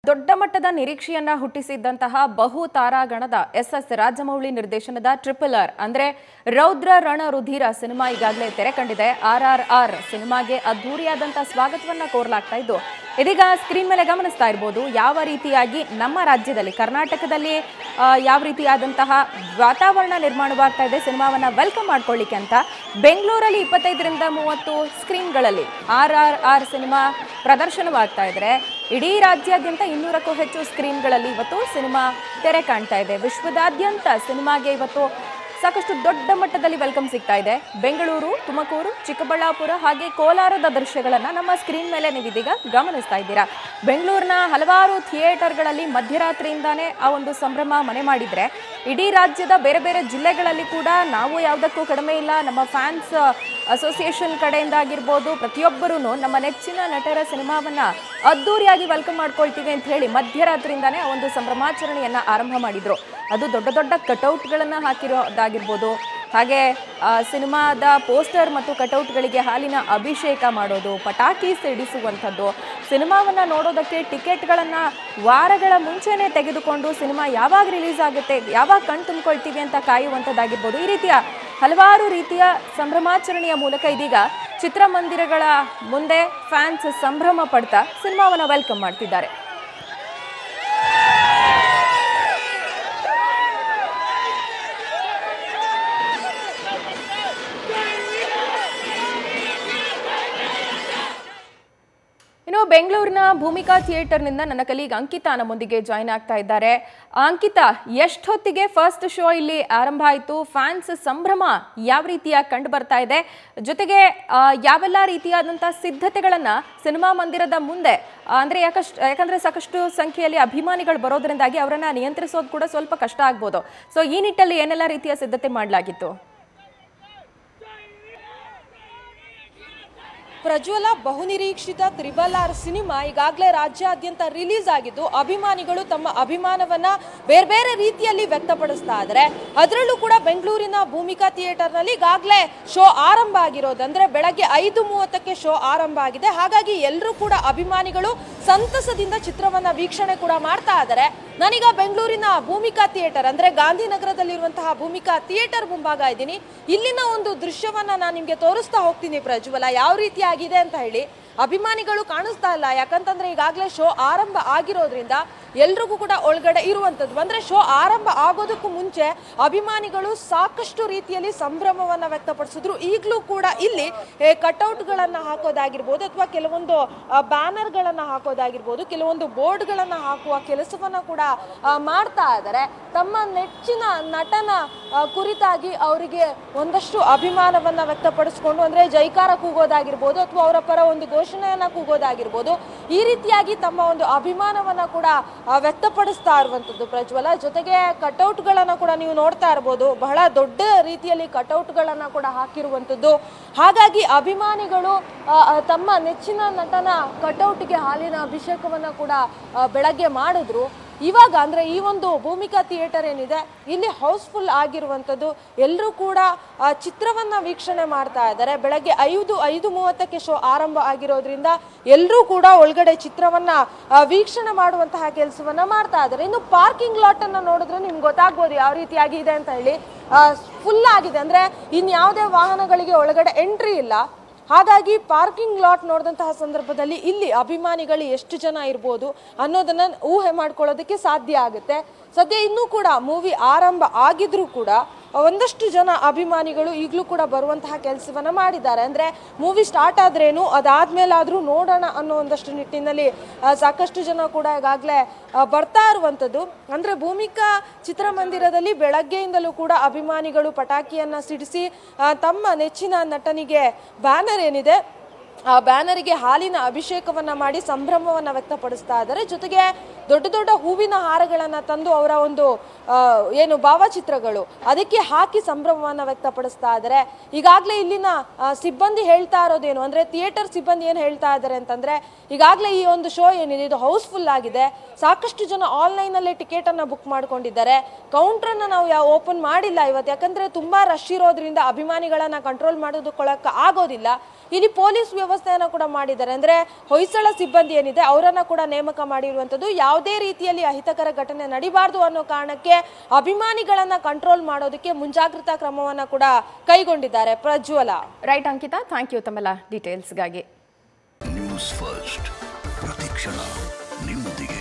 ದೊಡ್ಡ ಮಟ್ಟದ ನಿರೀಕ್ಷೆಯನ್ನ ಹುಟ್ಟಿಸಿದ್ದಂತಹ ಬಹು ತಾರಾಗಣದ ಎಸ್ ಎಸ್ ರಾಜಮೌಳಿ ನಿರ್ದೇಶನದ ಟ್ರಿಪಲ್ ಆರ್ ಅಂದ್ರೆ ರೌದ್ರ ರಣ ರುಧಿರ ಸಿನಿಮಾ ಈಗಾಗಲೇ ತೆರೆ ಕಂಡಿದೆ ಆರ್ ಆರ್ ಆರ್ ಸಿನಿಮಾಗೆ ಅದ್ಧೂರಿಯಾದಂತಹ ಸ್ವಾಗತವನ್ನ ಕೋರಲಾಗ್ತಾ ಇದ್ದು ಇದೀಗ ಸ್ಕ್ರೀನ್ ಮೇಲೆ ಗಮನಿಸ್ತಾ ಇರ್ಬೋದು ಯಾವ ರೀತಿಯಾಗಿ ನಮ್ಮ ರಾಜ್ಯದಲ್ಲಿ ಕರ್ನಾಟಕದಲ್ಲಿ ಆ, ಯಾವ ರೀತಿಯಾದಂತಹ ವಾತಾವರಣ ನಿರ್ಮಾಣವಾಗ್ತಾ ಇದೆ ಸಿನಿಮಾವನ್ನ ವೆಲ್ಕಮ್ ಮಾಡ್ಕೊಳ್ಳಿಕ್ಕೆ ಅಂತ ಬೆಂಗಳೂರಲ್ಲಿ ಇಪ್ಪತ್ತೈದರಿಂದ ಮೂವತ್ತು ಸ್ಕ್ರೀನ್ಗಳಲ್ಲಿ ಆರ್ ಆರ್ ಆರ್ ಸಿನಿಮಾ ಪ್ರದರ್ಶನವಾಗ್ತಾ ಇದ್ರೆ ಇಡೀ ರಾಜ್ಯಾದ್ಯಂತ ಇನ್ನೂರಕ್ಕೂ ಹೆಚ್ಚು ಸ್ಕ್ರೀನ್ಗಳಲ್ಲಿ ಇವತ್ತು ಸಿನಿಮಾ ತೆರೆ ಕಾಣ್ತಾ ಇದೆ ವಿಶ್ವದಾದ್ಯಂತ ಸಿನಿಮಾಗೆ ಇವತ್ತು ಸಾಕಷ್ಟು ದೊಡ್ಡ ಮಟ್ಟದಲ್ಲಿ ವೆಲ್ಕಮ್ ಸಿಗ್ತಾ ಇದೆ ಬೆಂಗಳೂರು ತುಮಕೂರು ಚಿಕ್ಕಬಳ್ಳಾಪುರ ಹಾಗೆ ಕೋಲಾರದ ದೃಶ್ಯಗಳನ್ನು ನಮ್ಮ ಸ್ಕ್ರೀನ್ ಮೇಲೆ ನೀವು ಇದೀಗ ಗಮನಿಸ್ತಾ ಇದ್ದೀರಾ ಬೆಂಗಳೂರಿನ ಹಲವಾರು ಥಿಯೇಟರ್ಗಳಲ್ಲಿ ಮಧ್ಯರಾತ್ರಿಯಿಂದಾನೇ ಆ ಒಂದು ಸಂಭ್ರಮ ಮನೆ ಮಾಡಿದ್ರೆ ಇಡೀ ರಾಜ್ಯದ ಬೇರೆ ಬೇರೆ ಜಿಲ್ಲೆಗಳಲ್ಲಿ ಕೂಡ ನಾವು ಯಾವುದಕ್ಕೂ ಕಡಿಮೆ ಇಲ್ಲ ನಮ್ಮ ಫ್ಯಾನ್ಸ್ ಅಸೋಸಿಯೇಷನ್ ಕಡೆಯಿಂದ ಆಗಿರ್ಬೋದು ಪ್ರತಿಯೊಬ್ಬರೂ ನಮ್ಮ ನೆಚ್ಚಿನ ನಟರ ಸಿನಿಮಾವನ್ನ ಅದ್ದೂರಿಯಾಗಿ ವೆಲ್ಕಮ್ ಮಾಡ್ಕೊಳ್ತೀವಿ ಅಂತ ಹೇಳಿ ಮಧ್ಯರಾತ್ರಿಯಿಂದಾನೇ ಆ ಒಂದು ಸಂಭ್ರಮಾಚರಣೆಯನ್ನ ಆರಂಭ ಮಾಡಿದ್ರು ಅದು ದೊಡ್ಡ ದೊಡ್ಡ ಕಟೌಟ್ಗಳನ್ನ ಹಾಕಿರೋದಾಗಿರ್ಬೋದು ಹಾಗೆ ಆ, ಸಿನಿಮಾದ ಪೋಸ್ಟರ್ ಮತ್ತು ಕಟೌಟ್ಗಳಿಗೆ ಹಾಲಿನ ಅಭಿಷೇಕ ಮಾಡೋದು ಪಟಾಕಿ ಸಿಡಿಸುವಂಥದ್ದು ಸಿನಿಮಾವನ್ನ ನೋಡೋದಕ್ಕೆ ಟಿಕೆಟ್ಗಳನ್ನ ವಾರಗಳ ಮುಂಚೆನೆ ತೆಗೆದುಕೊಂಡು ಸಿನಿಮಾ ಯಾವಾಗ ರಿಲೀಸ್ ಆಗುತ್ತೆ ಯಾವಾಗ ಕಣ್ ತುಂಬಿಕೊಳ್ತೀವಿ ಅಂತ ಕಾಯುವಂಥದ್ದಾಗಿರ್ಬೋದು ಈ ರೀತಿಯ ಹಲವಾರು ರೀತಿಯ ಸಂಭ್ರಮಾಚರಣೆಯ ಮೂಲಕ ಇದೀಗ ಚಿತ್ರಮಂದಿರಗಳ ಮುಂದೆ ಫ್ಯಾನ್ಸ್ ಸಂಭ್ರಮ ಪಡ್ತಾ ಸಿನಿಮಾವನ್ನ ವೆಲ್ಕಮ್ ಮಾಡ್ತಿದ್ದಾರೆ ಇನ್ನು ಬೆಂಗಳೂರಿನ ಭೂಮಿಕಾ ಥಿಯೇಟರ್ನಿಂದ ನನ್ನ ಕಲೀಗ್ ಅಂಕಿತಾ ನಮ್ಮೊಂದಿಗೆ ಜಾಯ್ನ್ ಆಗ್ತಾ ಇದ್ದಾರೆ ಅಂಕಿತಾ ಎಷ್ಟೊತ್ತಿಗೆ ಫಸ್ಟ್ ಶೋ ಇಲ್ಲಿ ಆರಂಭ ಆಯಿತು ಫ್ಯಾನ್ಸ್ ಸಂಭ್ರಮ ಯಾವ ರೀತಿಯ ಕಂಡು ಬರ್ತಾ ಇದೆ ಜೊತೆಗೆ ಆ, ಯಾವೆಲ್ಲ ರೀತಿಯಾದಂಥ ಸಿದ್ಧತೆಗಳನ್ನ ಸಿನಿಮಾ ಮಂದಿರದ ಮುಂದೆ ಆ, ಅಂದ್ರೆ ಯಾಕಷ್ಟು ಯಾಕಂದ್ರೆ ಸಾಕಷ್ಟು ಸಂಖ್ಯೆಯಲ್ಲಿ ಅಭಿಮಾನಿಗಳು ಬರೋದ್ರಿಂದಾಗಿ ಅವರನ್ನ ನಿಯಂತ್ರಿಸೋದು ಕೂಡ ಸ್ವಲ್ಪ ಕಷ್ಟ ಆಗ್ಬೋದು ಸೊ ಈ ನಿಟ್ಟಲ್ಲಿ ಏನೆಲ್ಲ ರೀತಿಯ ಸಿದ್ಧತೆ ಮಾಡಲಾಗಿತ್ತು ಪ್ರಜ್ವಲ ಬಹುನಿರೀಕ್ಷಿತ ತ್ರಿಬಲ್ ಆರ್ ಸಿನಿಮಾ ಈಗಾಗಲೇ ರಾಜ್ಯಾದ್ಯಂತ ರಿಲೀಸ್ ಆಗಿದ್ದು ಅಭಿಮಾನಿಗಳು ತಮ್ಮ ಅಭಿಮಾನವನ್ನ ಬೇರೆ ಬೇರೆ ರೀತಿಯಲ್ಲಿ ವ್ಯಕ್ತಪಡಿಸ್ತಾ ಇದ್ದಾರೆ ಅದರಲ್ಲೂ ಕೂಡ ಬೆಂಗಳೂರಿನ ಭೂಮಿಕಾ ಥಿಯೇಟರ್ನಲ್ಲಿ ಈಗಾಗಲೇ ಶೋ ಆರಂಭ ಆಗಿರೋದು ಅಂದ್ರೆ ಬೆಳಗ್ಗೆ ಐದು ಮೂವತ್ತಕ್ಕೆ ಶೋ ಆರಂಭ ಆಗಿದೆ ಹಾಗಾಗಿ ಎಲ್ಲರೂ ಕೂಡ ಅಭಿಮಾನಿಗಳು ಸಂತಸದಿಂದ ಚಿತ್ರವನ್ನ ವೀಕ್ಷಣೆ ಕೂಡ ಮಾಡ್ತಾ ಇದ್ದಾರೆ ನಾನೀಗ ಬೆಂಗಳೂರಿನ ಭೂಮಿಕಾ ಥಿಯೇಟರ್ ಅಂದ್ರೆ ಗಾಂಧಿನಗರದಲ್ಲಿರುವಂತಹ ಭೂಮಿಕಾ ಥಿಯೇಟರ್ ಮುಂಭಾಗ ಇದ್ದೀನಿ ಇಲ್ಲಿನ ಒಂದು ದೃಶ್ಯವನ್ನ ನಾನು ನಿಮ್ಗೆ ತೋರಿಸ್ತಾ ಹೋಗ್ತೀನಿ ಪ್ರಜ್ವಲ ಯಾವ ರೀತಿಯಾಗಿದೆ ಅಂತ ಹೇಳಿ ಅಭಿಮಾನಿಗಳು ಕಾಣಿಸ್ತಾ ಇಲ್ಲ ಯಾಕಂತಂದ್ರೆ ಈಗಾಗಲೇ ಶೋ ಆರಂಭ ಆಗಿರೋದ್ರಿಂದ ಎಲ್ರಿಗೂ ಕೂಡ ಒಳಗಡೆ ಇರುವಂಥದ್ದು ಅಂದ್ರೆ ಶೋ ಆರಂಭ ಆಗೋದಕ್ಕೂ ಮುಂಚೆ ಅಭಿಮಾನಿಗಳು ಸಾಕಷ್ಟು ರೀತಿಯಲ್ಲಿ ಸಂಭ್ರಮವನ್ನ ವ್ಯಕ್ತಪಡಿಸಿದ್ರು ಈಗಲೂ ಕೂಡ ಇಲ್ಲಿ ಕಟೌಟ್ಗಳನ್ನ ಹಾಕೋದಾಗಿರ್ಬೋದು ಅಥವಾ ಕೆಲವೊಂದು ಬ್ಯಾನರ್ಗಳನ್ನ ಹಾಕೋದಾಗಿರ್ಬೋದು ಕೆಲವೊಂದು ಬೋರ್ಡ್ಗಳನ್ನ ಹಾಕುವ ಕೆಲಸವನ್ನ ಕೂಡ ಆ, ಮಾಡ್ತಾ ಇದ್ದಾರೆ ತಮ್ಮ ನೆಚ್ಚಿನ ನಟನ ಆ, ಕುರಿತಾಗಿ ಅವರಿಗೆ ಒಂದಷ್ಟು ಅಭಿಮಾನವನ್ನ ವ್ಯಕ್ತಪಡಿಸ್ಕೊಂಡು ಅಂದ್ರೆ ಜೈಕಾರ ಕೂಗೋದಾಗಿರ್ಬೋದು ಅಥವಾ ಅವರ ಪರ ಒಂದು ಘೋಷಣೆಯನ್ನ ಕೂಗೋದಾಗಿರ್ಬೋದು ಈ ರೀತಿಯಾಗಿ ತಮ್ಮ ಒಂದು ಅಭಿಮಾನವನ್ನ ಕೂಡ ಆ, ವ್ಯಕ್ತಪಡಿಸ್ತಾ ಇರುವಂತದ್ದು ಪ್ರಜ್ವಲ ಜೊತೆಗೆ ಕಟೌಟ್ಗಳನ್ನ ಕೂಡ ನೀವು ನೋಡ್ತಾ ಇರ್ಬೋದು ಬಹಳ ದೊಡ್ಡ ರೀತಿಯಲ್ಲಿ ಕಟೌಟ್ಗಳನ್ನ ಕೂಡ ಹಾಕಿರುವಂತದ್ದು ಹಾಗಾಗಿ ಅಭಿಮಾನಿಗಳು ಆ, ಆ, ತಮ್ಮ ನೆಚ್ಚಿನ ನಟನ ಕಟೌಟ್ಗೆ ಹಾಲಿನ ಅಭಿಷೇಕವನ್ನ ಕೂಡ ಆ, ಬೆಳಗ್ಗೆ ಮಾಡಿದ್ರು ಇವಾಗ ಅಂದ್ರೆ ಈ ಒಂದು ಭೂಮಿಕಾ ಥಿಯೇಟರ್ ಏನಿದೆ ಇಲ್ಲಿ ಹೌಸ್ಫುಲ್ ಆಗಿರುವಂಥದ್ದು ಎಲ್ಲರೂ ಕೂಡ ಆ, ಚಿತ್ರವನ್ನ ವೀಕ್ಷಣೆ ಮಾಡ್ತಾ ಇದ್ದಾರೆ ಬೆಳಗ್ಗೆ ಐದು ಐದು ಮೂವತ್ತಕ್ಕೆ ಶೋ ಆರಂಭ ಆಗಿರೋದ್ರಿಂದ ಎಲ್ಲರೂ ಕೂಡ ಒಳಗಡೆ ಚಿತ್ರವನ್ನ ಆ, ವೀಕ್ಷಣೆ ಮಾಡುವಂತಹ ಕೆಲಸವನ್ನ ಮಾಡ್ತಾ ಇದ್ದಾರೆ ಇನ್ನು ಪಾರ್ಕಿಂಗ್ ಲಾಟ್ ಅನ್ನ ನೋಡಿದ್ರೆ ನಿಮ್ಗೆ ಗೊತ್ತಾಗ್ಬೋದು ಯಾವ ರೀತಿಯಾಗಿ ಇದೆ ಅಂತ ಹೇಳಿ ಫುಲ್ ಆಗಿದೆ ಅಂದ್ರೆ ಇನ್ಯಾವುದೇ ವಾಹನಗಳಿಗೆ ಒಳಗಡೆ ಎಂಟ್ರಿ ಇಲ್ಲ ಹಾಗಾಗಿ ಪಾರ್ಕಿಂಗ್ ಲಾಟ್ ನೋಡಿದಂತಹ ಸಂದರ್ಭದಲ್ಲಿ ಇಲ್ಲಿ ಅಭಿಮಾನಿಗಳು ಎಷ್ಟು ಜನ ಇರ್ಬೋದು ಅನ್ನೋದನ್ನ ಊಹೆ ಮಾಡ್ಕೊಳ್ಳೋದಕ್ಕೆ ಸಾಧ್ಯ ಆಗುತ್ತೆ ಸದ್ಯ ಇನ್ನೂ ಕೂಡ ಮೂವಿ ಆರಂಭ ಆಗಿದ್ರೂ ಕೂಡ ಒಂದಷ್ಟು ಜನ ಅಭಿಮಾನಿಗಳು ಈಗಲೂ ಕೂಡ ಬರುವಂತಹ ಕೆಲಸವನ್ನ ಮಾಡಿದ್ದಾರೆ ಅಂದ್ರೆ ಮೂವಿ ಸ್ಟಾರ್ಟ್ ಆದ್ರೇನು ಅದಾದ್ಮೇಲಾದ್ರೂ ನೋಡೋಣ ಅನ್ನೋ ಒಂದಷ್ಟು ನಿಟ್ಟಿನಲ್ಲಿ ಆ, ಸಾಕಷ್ಟು ಜನ ಕೂಡ ಈಗಾಗಲೇ ಬರ್ತಾ ಇರುವಂಥದ್ದು ಅಂದ್ರೆ ಭೂಮಿಕಾ ಚಿತ್ರಮಂದಿರದಲ್ಲಿ ಬೆಳಗ್ಗೆಯಿಂದಲೂ ಕೂಡ ಅಭಿಮಾನಿಗಳು ಪಟಾಕಿಯನ್ನ ಸಿಡಿಸಿ ಆ, ತಮ್ಮ ನೆಚ್ಚಿನ ನಟನಿಗೆ ಬ್ಯಾನರ್ ಏನಿದೆ ಆ ಬ್ಯಾನರಿಗೆ ಹಾಲಿನ ಅಭಿಷೇಕವನ್ನ ಮಾಡಿ ಸಂಭ್ರಮವನ್ನ ವ್ಯಕ್ತಪಡಿಸ್ತಾ ಇದ್ದಾರೆ ಜೊತೆಗೆ ದೊಡ್ಡ ದೊಡ್ಡ ಹೂವಿನ ಹಾರಗಳನ್ನ ತಂದು ಅವರ ಒಂದು ಆ, ಏನು ಭಾವಚಿತ್ರಗಳು ಅದಕ್ಕೆ ಹಾಕಿ ಸಂಭ್ರಮವನ್ನ ವ್ಯಕ್ತಪಡಿಸ್ತಾ ಇದ್ದಾರೆ ಈಗಾಗಲೇ ಇಲ್ಲಿನ ಆ, ಸಿಬ್ಬಂದಿ ಹೇಳ್ತಾ ಇರೋದೇನು ಅಂದ್ರೆ ಥಿಯೇಟರ್ ಸಿಬ್ಬಂದಿ ಏನು ಹೇಳ್ತಾ ಇದ್ದಾರೆ ಅಂತಂದ್ರೆ ಈಗಾಗಲೇ ಈ ಒಂದು ಶೋ ಏನಿದೆ ಇದು ಹೌಸ್ಫುಲ್ ಆಗಿದೆ ಸಾಕಷ್ಟು ಜನ ಆನ್ಲೈನ್ ಅಲ್ಲೇ ಟಿಕೆಟ್ ಅನ್ನ ಬುಕ್ ಮಾಡ್ಕೊಂಡಿದ್ದಾರೆ ಕೌಂಟರ್ ಅನ್ನ ನಾವು ಯಾವ ಓಪನ್ ಮಾಡಿಲ್ಲ ಇವತ್ತು ಯಾಕಂದ್ರೆ ತುಂಬಾ ರಶ್ ಇರೋದ್ರಿಂದ ಅಭಿಮಾನಿಗಳನ್ನ ಕಂಟ್ರೋಲ್ ಮಾಡೋದಕ್ಕೊಳಕ್ಕೆ ಆಗೋದಿಲ್ಲ ಇಲ್ಲಿ ಪೊಲೀಸ್ ವ್ಯವಸ್ಥೆ ವ್ಯವಸ್ಥೆಯನ್ನ ಕೂಡ ಮಾಡಿದ್ದಾರೆ ಅಂದ್ರೆ ಹೊಯ್ಸಳ ಸಿಬ್ಬಂದಿ ಏನಿದೆ ಅವರನ್ನ ಕೂಡ ನೇಮಕ ಮಾಡಿರುವಂತದ್ದು ಯಾವುದೇ ರೀತಿಯಲ್ಲಿ ಅಹಿತಕರ ಘಟನೆ ನಡಿಬಾರ್ದು ಅನ್ನೋ ಕಾರಣಕ್ಕೆ ಅಭಿಮಾನಿಗಳನ್ನ ಕಂಟ್ರೋಲ್ ಮಾಡೋದಕ್ಕೆ ಮುಂಜಾಗ್ರತಾ ಕ್ರಮವನ್ನ ಕೂಡ ಕೈಗೊಂಡಿದ್ದಾರೆ Prajwal right Ankita thank you ತಮ್ಮೆಲ್ಲ ಡೀಟೇಲ್ಸ್ಗಾಗಿ ನ್ಯೂಸ್ ಫಸ್ಟ್ ಪ್ರತಿಕ್ಷಣ ನಿಮ್ಮೊಂದಿಗೆ